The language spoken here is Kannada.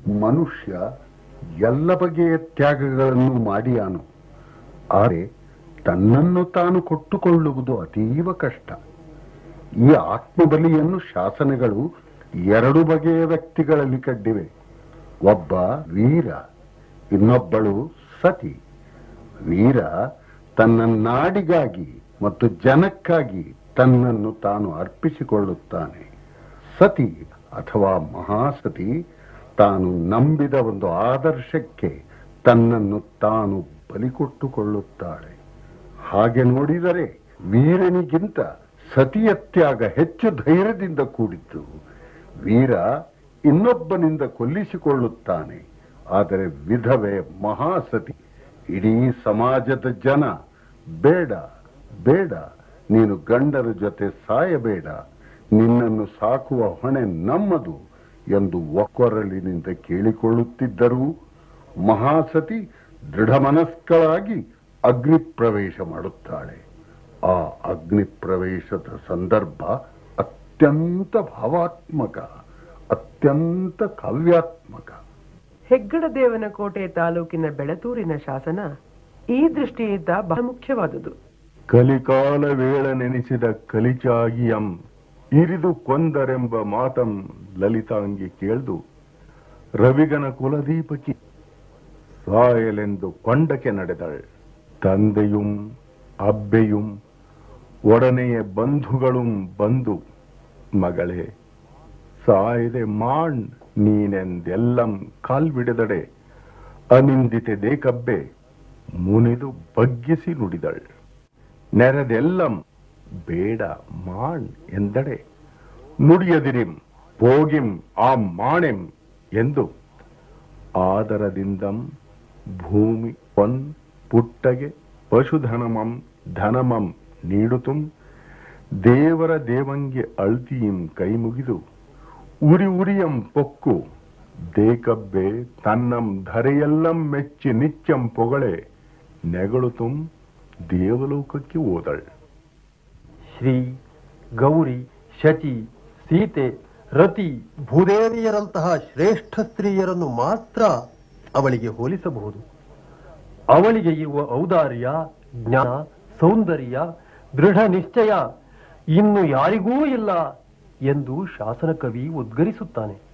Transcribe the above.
ಮನುಷ್ಯ ಎಲ್ಲ ಬಗೆಯ ತ್ಯಾಗಗಳನ್ನು ಮಾಡಿಯಾನು ಆದರೆ ತನ್ನನ್ನು ತಾನು ಕೊಟ್ಟುಕೊಳ್ಳುವುದು ಅತೀವ ಕಷ್ಟ ಈ ಆತ್ಮಬಲಿಯನ್ನು ಶಾಸನಗಳು ಎರಡು ಬಗೆಯ ವ್ಯಕ್ತಿಗಳಲ್ಲಿ ಕಡ್ಡಿವೆ ಒಬ್ಬ ವೀರ ಇನ್ನೊಬ್ಬಳು ಸತಿ ವೀರ ತನ್ನ ನಾಡಿಗಾಗಿ ಮತ್ತು ಜನಕ್ಕಾಗಿ ತನ್ನನ್ನು ತಾನು ಅರ್ಪಿಸಿಕೊಳ್ಳುತ್ತಾನೆ ಸತಿ ಅಥವಾ ಮಹಾಸತಿ ತಾನು ನಂಬಿದ ಒಂದು ಆದರ್ಶಕ್ಕೆ ತನ್ನನ್ನು ತಾನು ಬಲಿಕೊಟ್ಟುಕೊಳ್ಳುತ್ತಾಳೆ ಹಾಗೆ ನೋಡಿದರೆ ವೀರನಿಗಿಂತ ಸತಿಯ ತ್ಯಾಗ ಹೆಚ್ಚು ಧೈರ್ಯದಿಂದ ಕೂಡಿದ್ದು ವೀರ ಇನ್ನೊಬ್ಬನಿಂದ ಕೊಲ್ಲಿಸಿಕೊಳ್ಳುತ್ತಾನೆ ಆದರೆ ವಿಧವೆ ಮಹಾಸತಿ ಇಡೀ ಸಮಾಜದ ಜನ ಬೇಡ ಬೇಡ ನೀನು ಗಂಡರ ಜೊತೆ ಸಾಯಬೇಡ ನಿನ್ನನ್ನು ಸಾಕುವ ಹೊಣೆ ನಮ್ಮದು ಎಂದು ಒಕ್ಕೊರಲಿನಿಂದ ಕೇಳಿಕೊಳ್ಳುತ್ತಿದ್ದರೂ ಮಹಾಸತಿ ದೃಢಮನಸ್ಕಳಾಗಿ ಅಗ್ನಿ ಪ್ರವೇಶ ಮಾಡುತ್ತಾಳೆ ಆ ಅಗ್ನಿ ಪ್ರವೇಶದ ಸಂದರ್ಭ ಅತ್ಯಂತ ಭಾವಾತ್ಮಕ ಅತ್ಯಂತ ಕಾವ್ಯಾತ್ಮಕ ಹೆಗ್ಗಡದೇವನ ಕೋಟೆ ತಾಲೂಕಿನ ಬೆಳತೂರಿನ ಶಾಸನ ಈ ದೃಷ್ಟಿಯಿಂದ ಬಹಳ ಮುಖ್ಯವಾದುದು ಕಲಿಕಾಲ ವೇಳ ನೆನೆಸಿದ ಕಲಿಚಾಗಿಯಂ ಇರಿದು ಕೊಂದರೆಂಬ ಮಾತಂ ಲಲಿತಾಂಗಿ ಕೇಳ್ದು ರವಿಗನ ಕುಲದೀಪಕಿ ಸಾಯಲೆಂದು ಕೊಂಡಕ್ಕೆ ನಡೆದಳ್ ತಂದೆಯುಂ ಅಬ್ಬೆಯುಂ ಒಡನೆಯ ಬಂಧುകളും ಬಂದು ಮಗಳೇ ಸಾಯದೆ ಮಾಣ್ ನೀನೆಂದೆಲ್ಲಂ ಕಾಲ್ಬಿಡದಡೆ ಅನಿಂದಿತೆ ದೇಕಬ್ಬೆ ಮುನಿದು ಬಗ್ಗಿಸಿ ನುಡಿದಳ್ ನೆರೆದೆಲ್ಲಂ ಬೇಡ ಮಾಣ್ ಎಂದಡೆ ನುಡಿಯದಿರಿಂ ಹೋಗಿಂ ಆ ಮಾಣೆಂ ಎಂದು ಆದರದಿಂದಂ ಭೂಮಿ ಪೊನ್ ಪುಟ್ಟಗೆ ಪಶುಧನಮಂ ಧನಮಂ ನೀಡುತ್ತುಂ ದೇವರ ದೇವಂಗೆ ಅಳ್ತಿಯಿಂ ಕೈ ಮುಗಿದು ಉರಿ ಉರಿಯಂ ಪೊಕ್ಕು ದೇಕಬ್ಬೆ ತನ್ನಂ ಧರೆಯೆಲ್ಲಂ ಮೆಚ್ಚಿ ನಿಚ್ಚಂ ಪೊಗಳೆ ನೆಗಳುತ್ತುಂ ದೇವಲೋಕಕ್ಕೆ ಓದಳ್ ಶ್ರೀ ಗೌರಿ ಶಚಿ ಸೀತೆ ರತಿ ಭೂದೇವಿಯರಂತಹ ಶ್ರೇಷ್ಠ ಸ್ತ್ರೀಯರನ್ನು ಮಾತ್ರ ಅವಳಿಗೆ ಹೋಲಿಸಬಹುದು ಅವಳಿಗೆ ಇರುವ ಔದಾರ್ಯ ಜ್ಞಾನ ಸೌಂದರ್ಯ ದೃಢ ನಿಶ್ಚಯ ಇನ್ನು ಯಾರಿಗೂ ಇಲ್ಲ ಎಂದು ಶಾಸನ ಕವಿ ಉದ್ಗರಿಸುತ್ತಾನೆ